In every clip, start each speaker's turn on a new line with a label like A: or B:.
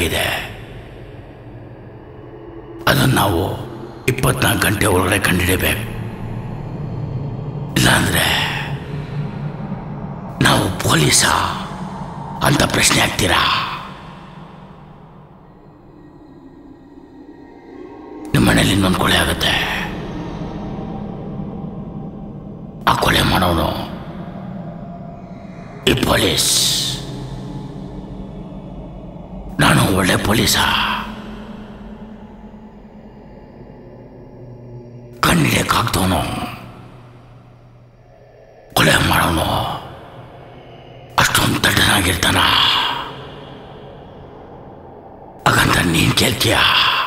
A: ಆಗಿದೆ ಅದನ್ನು ನಾವು ಇಪ್ಪತ್ನಾಲ್ಕು ಗಂಟೆ ಒಳಗಡೆ ಕಂಡುಹಿಡಿಬೇಕು ಇಲ್ಲಾಂದ್ರೆ ನಾವು ಪೊಲೀಸಾ ಅಂತ ಪ್ರಶ್ನೆ ಆಗ್ತೀರಾ ನಿಮ್ಮ ಮನೇಲಿ ಇನ್ನೊಂದು ಕೊಲೆ ಆಗುತ್ತೆ ಆ ಕೊಲೆ ಮಾಡೋನು ಈ ಪೊಲೀಸ್ ನಾನು ಒಳ್ಳೆ ಪೊಲೀಸಾ ಕಣ್ಣಿಡಿಯಕ್ಕಾಗ್ದವನು ಕೊಲೆ ಮಾಡೋನು ಅಷ್ಟೊಂದು ದಡ್ಡನಾಗಿರ್ತಾನ ಹಾಗಂತ ನೀನ್ ಕೇಳ್ತೀಯ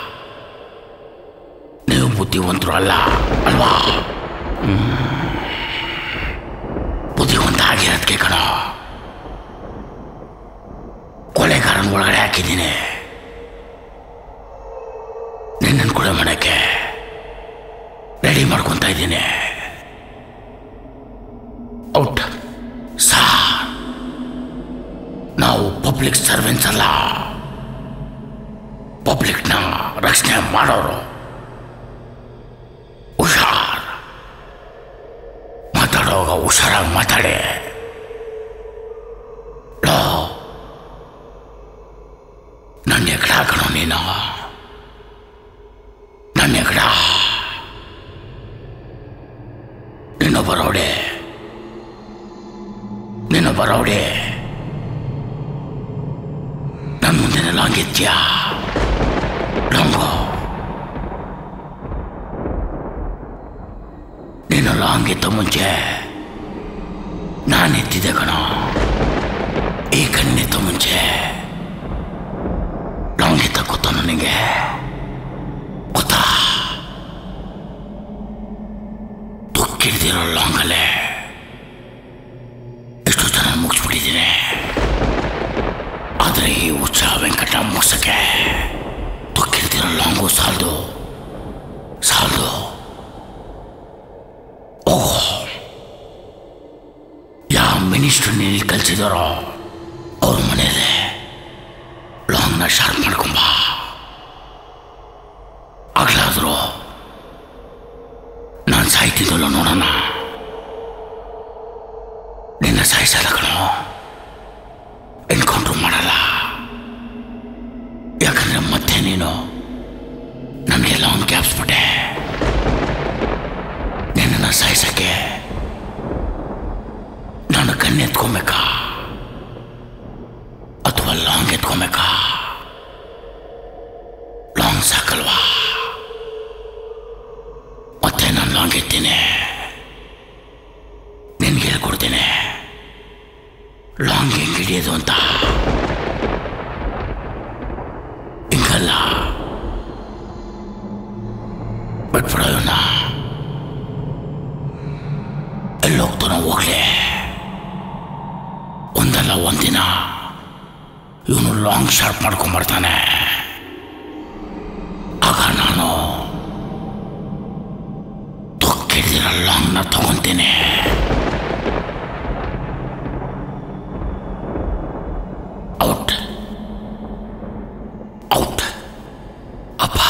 A: ನೀವು ಬುದ್ಧಿವಂತರು ಅಲ್ಲ ಅಲ್ವಾ ಹ್ಮ್. ಬುದ್ಧಿವಂತ ಆಗಿರೋದಕ್ಕೆ ಕಣೋ ಕೊಲೆಗಾರನ ಒಳಗಡೆ ಹಾಕಿದ್ದೀನಿ ನಿನ್ನನ್ನು ಕೊಲೆ ಮಾಡಕ್ಕೆ ರೆಡಿ ಮಾಡ್ಕೊತಾ ಇದ್ದೀನಿ ಔಟ್ ಸಾರ್ ನಾವು ಪಬ್ಲಿಕ್ ಸರ್ವೆಂಟ್ಸ್ ಅಲ್ಲ ಪಬ್ಲಿಕ್ನ ರಕ್ಷಣೆ ಮಾಡೋರು ಹುಷಾರ್ ಮಾತಾಡುವಾಗ ಹುಷಾರಾಗಿ ಮಾತಾಡಿ ಲೋ ನನ್ನ ಎಗಡ ಕಣೋ ನೀನು ನನ್ನ ಎಗಡ ನೀನೊಬ್ಬ ರೌಡೆ ನೀನೊಬ್ಬ ರೌಡೆ ನನ್ನ ಮುಂದೆ ಲಾಂಗಿತ್ಯಾ ಲಾಂಗೋ ನೀನು ಲಾಂಗಿತ್ತ ಮುಂಚೆ ನಾನು ಎತ್ತಿದೆ ಕಣ ಈ ಕಣ್ಣೆತ್ತ ಮುಂಚೆ ಲಾಂಗಿತ್ತ ಗೊತ್ತ ನನಗೆ ಗೊತ್ತಾ ತುಕ್ಕಿಡ್ದಿರೋ ಲಾಂಗಲ್ಲೇ ಎಷ್ಟು ಜನ ಮುಗಿಸ್ಬಿಟ್ಟಿದ್ದೀನಿ ಆದರೆ ಈ ಹುಚ್ಚ ವೆಂಕಟ ಮೋಸಕ್ಕೆ ತುಕ್ಕಿಡ್ದಿರೋ ಲಾಂಗು ಸಾಲದು ಸಾಲದು ಓಹೋ ಯಾವ ಮಿನಿಸ್ಟ್ರು ನೀನು ಕಲಿಸಿದಾರೋ ಅವ್ರ ಮನೇಲಿ ಲಾಂಗ್ನ ಶಾರ್ಪ್ ಮಾಡ್ಕೊಂಬ ಆಗ್ಲಾದ್ರು ನಾನು ಸಾಯ್ತಿದ್ದಲ್ಲ ನೋಡೋಣ ನಿನ್ನ ಸಾಯಿಸಲ್ಲ ಕಣೋ ಎನ್ಕೌಂಟ್ರ್ ಮಾಡಲ್ಲ ಯಾಕಂದ್ರೆ ಮತ್ತೆ ನೀನು ನನಗೆ ಲಾಂಗ್ ಕ್ಯಾಪ್ಸ್ಬಿಟ್ಟೆ ನಿನ್ನನ್ನು ಸಾಯಿಸಕ್ಕೆ ನಾನು ಕಣ್ಣೆತ್ಕೊಬೇಕಾ ಅಥವಾ ಲಾಂಗ್ ಎತ್ಕೊಬೇಕಾ ಲಾಂಗ್ ಸಾಕಲ್ವಾ ಮತ್ತೆ ನಾನು ಲಾಂಗ್ ಎತ್ತೀನಿ ನಿನ್ಗೆ ಹೇಳ್ಕೊಡ್ತೀನಿ ಲಾಂಗ್ ಹೆಂಗ್ ಹಿಡಿಯೋದು ಅಂತ ಹಿಂಗಲ್ಲ ಬಿಟ್ಬಿಡೋ ಇವನ್ನ ಎಲ್ಲೋಗ್ತಾನೋ ಹೋಗ್ಲಿ ಒಂದಲ್ಲ ಒಂದಿನ ಇವನು ಲಾಂಗ್ ಶಾರ್ಪ್ ಮಾಡ್ಕೊಂಬರ್ತಾನೆ ಆಗ ನಾನು ತೊಕ್ಕಿಡ್ದಿರೋ ಲಾಂಗ್ನ ತಗೊಂತೀನಿ ಔಟ್ ಔಟ್ ಅಪ್ಪ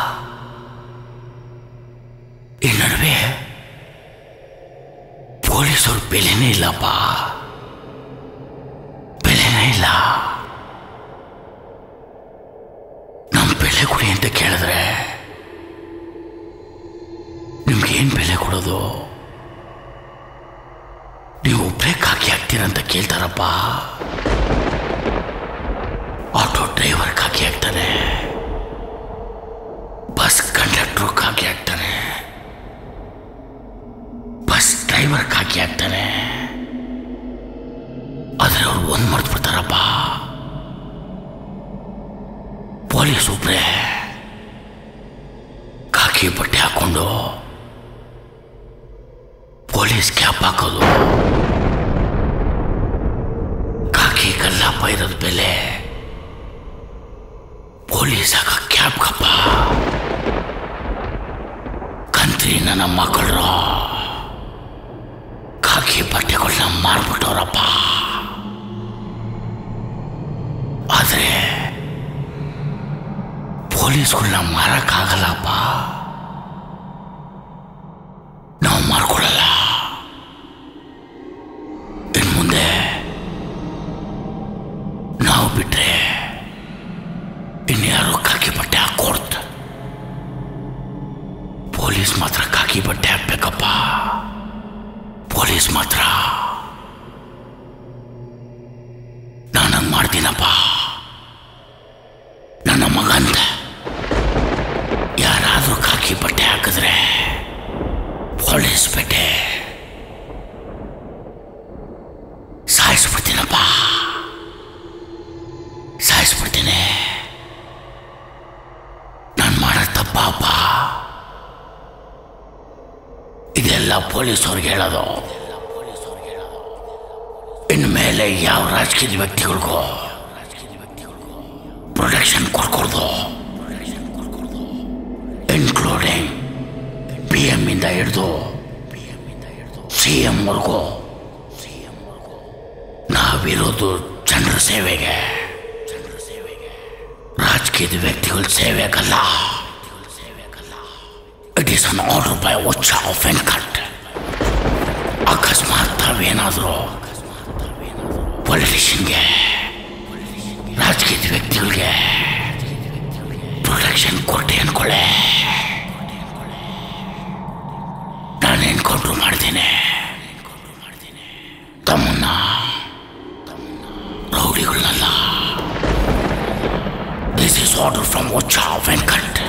A: ಈ ನಡುವೆ ಪೊಲೀಸರು ಬೆಲೆನೇ ಇಲ್ಲಪ್ಪ ಬೆಲೆನೇ ಇಲ್ಲ ನಮ್ಮ ಬೆಲೆ ಕೊಡಿ ಅಂತ ಕೇಳಿದ್ರೆ ನಿಮ್ಗೇನು ಬೆಲೆ ಕೊಡೋದು ನೀವು ಬ್ರೇಕ್ ಹಾಕಿ ಹಾಕ್ತೀರಂತ ಕೇಳ್ತಾರಪ್ಪ ಆಟೋ ಡ್ರೈವರ್ ಹಾಕಿ ಹಾಕ್ತಾನೆ ಬಸ್ ಕಂಡಕ್ಟ್ರು ಹಾಕಿ ಹಾಕ್ತಾನೆ ಬಸ್ ಡ್ರೈವರ್ ಹಾಕಿ ಹಾಕ್ತಾನೆ ಆದರೆ ಅವ್ರು ಒಂದು ಮರ್ತು ಬಿಡ್ತಾರಪ್ಪ ಪೊಲೀಸ್ ಒಬ್ರೆ ಕಾಕಿ ಬಟ್ಟೆ ಹಾಕೊಂಡು ಪೊಲೀಸ್ ಕ್ಯಾಪ್ ಹಾಕೋದು ಕಾಕಿ ಕಲ್ಲಪ್ಪ ಇರೋದು ಬೆಲೆ ಪೊಲೀಸ್ ಹಾಕ ಕ್ಯಾಪ್ ಕಪ್ಪ ಕಂತ್ರಿ ನನ್ನ ಮಕ್ಕಳು ಕಾಕಿ ಬಟ್ಟೆಗಳನ್ನ ಮಾರ್ಬಿಟ್ಟವ್ರಪ್ಪ ಆದ್ರೆ ಪೊಲೀಸ್ಗಳನ್ನ ಮಾರಕ್ಕಾಗಲ್ಲಪ್ಪ ನಾವು ಮಾರ್ಕೊಳ್ಳಲ್ಲ ಇನ್ ಮುಂದೆ ನಾವು ಬಿಟ್ರೆ ಇನ್ಯಾರು ಕಾಕಿ ಬಟ್ಟೆ ಹಾಕೊಡ್ತ ಪೊಲೀಸ್ ಮಾತ್ರ ಕಾಕಿ ಬಟ್ಟೆ ಹಾಕ್ಬೇಕಪ್ಪ ಪೊಲೀಸ್ ಮಾತ್ರ ನಾನು ಹಂಗ್ ಮಾಡ್ತೀನಪ್ಪ ನನ್ನ ಮಗಂತ ಯಾರಾದ್ರೂ ಕಾಕಿ ಬಟ್ಟೆ ಹಾಕಿದ್ರೆ ಪೊಲೀಸ್ ಬಟ್ಟೆ ಸಾಯಿಸ್ಬಿಡ್ತೀನಪ್ಪ ಸಾಯಿಸ್ಬಿಡ್ತೀನಿ ನಾನು ಮಾಡೋ ತಪ್ಪಪ್ಪ ಇದೆಲ್ಲ ಪೊಲೀಸವ್ರಿಗೆ ಹೇಳೋದು ಇನ್ಮೇಲೆ ಯಾವ ರಾಜಕೀಯ ವ್ಯಕ್ತಿಗಳಿಗೂ ಪ್ರೊಟೆಕ್ಷನ್ ಕೊಡ್ಕೊಡ್ದು ಇನ್ಕ್ಲೂಡಿಂಗ್ ಪಿ ಎಮ್ ಇಂದ ಹಿಡಿದು ಸಿ ಎಂ ವರ್ಗೂ ನಾವಿರೋದು ಜನರ ಸೇವೆಗೆ ರಾಜಕೀಯದ ವ್ಯಕ್ತಿಗಳ ಸೇವೆಗಲ್ಲ it is an order by ಉಚ್ಚ ಆಫ್ ಎನ್ ಕಟ್ ಅಕಸ್ಮಾತ್ ತಾವೇನಾದರೂ ಪೊಲಿಟಿಷಿಯನ್ಗೆ ರಾಜಕೀಯದ ವ್ಯಕ್ತಿಗಳಿಗೆ ಪ್ರೊಟೆಕ್ಷನ್ ಕೊಟ್ಟೆ ಅನ್ಕೊಳ್ಳೆ ನಾನು ಎನ್ಕೌಂಟ್ರ್ ಮಾಡ್ತೀನಿ ತಮ್ಮನ್ನ ರೌಡಿಗಳನ್ನಲ್ಲ ದಿಸ್ ಇಸ್ ಆರ್ಡರ್ ಫ್ರಮ್ ಉಚ್ಚ ವೆಂಕಟ್